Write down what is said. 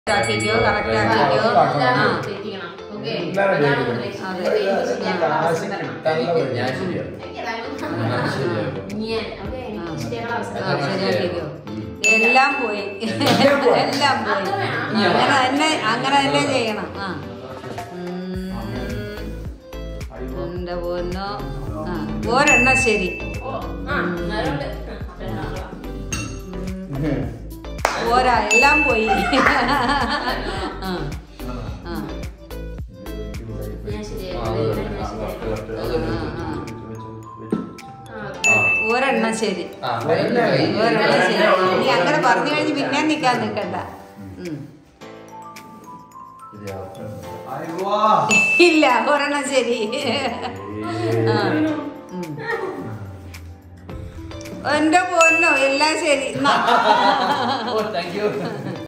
ആക്കിക്കോ correct ആക്കിക്കോ ആ എല്ലാവരും അതെ. കാശ് കിട്ടാനുള്ള വഴി. ഞാൻ ശരിയാണ് ആ, ശരിയാക്കിക്കോ എല്ലാം പോയി എല്ലാം പോയി അങ്ങനെ തന്നെ അങ്ങനെ തന്നെ ചെയ്യണം ആ ഉം. എന്റെ പൊന്നോ ആ ഒരെണ്ണം ശരി പോരാ എല്ലാം പോയി ആ ആ ഒരെണ്ണം ശരി ആ, ഒരെണ്ണം ശരി നീ അങ്ങനെ പറഞ്ഞു കഴിഞ്ഞ് പിന്നെ നിൽക്കാൻ നിൽക്കണ്ട ഉം. ഇല്ല ഒരെണ്ണം ശരി ആ ഉം. എന്റെ പൊന്നോ എല്ലാം ശരി എന്നാ. ഓ താങ്ക് യു